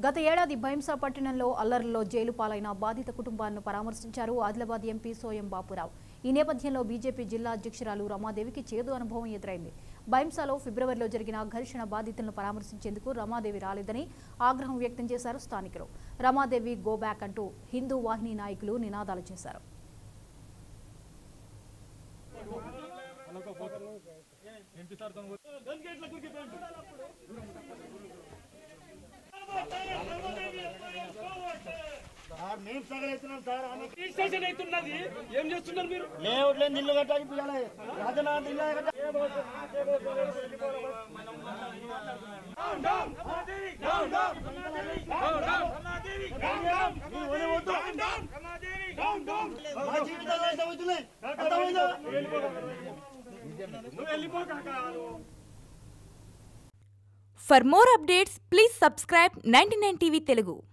గత ఏడాది భైంసా పట్టణంలో అల్లర్లలో జైలు పాలైన బాధిత కుటుంబాలను పరామర్శించారు ఆదిలాబాద్ ఎంపీ సోయం బాపురావు ఈ నేపథ్యంలో బీజేపీ జిల్లా అధ్యక్షురాలు రమాదేవికి చేదు అనుభవం ఎదురైంది భైంసాలో ఫిబ్రవరిలో జరిగిన ఘర్షణ బాధితులను పరామర్శించేందుకు రమాదేవి రాలేదని ఆగ్రహం వ్యక్తం చేశారు స్థానికులు రమాదేవి గో బ్యాక్ అంటూ హిందూ వాహిని నాయకులు నినాదాలు చేశారు సార్ మేము సగలేస్తున్నాం సార్ ఆమె రిజిస్ట్రేషన్ అవుతున్నది ఏం చేస్తున్నారు మీరు లేఅవుట్ లేని ఇల్లు కట్టాలి పిల్లలు రాజనాథ్ ఇల్లు కట్టాలి నీ ఒడి వద్దు. మా జీవితాలు ఎంత అవుతున్నాయి అర్థమైందా For more updates, please subscribe 99 TV Telugu.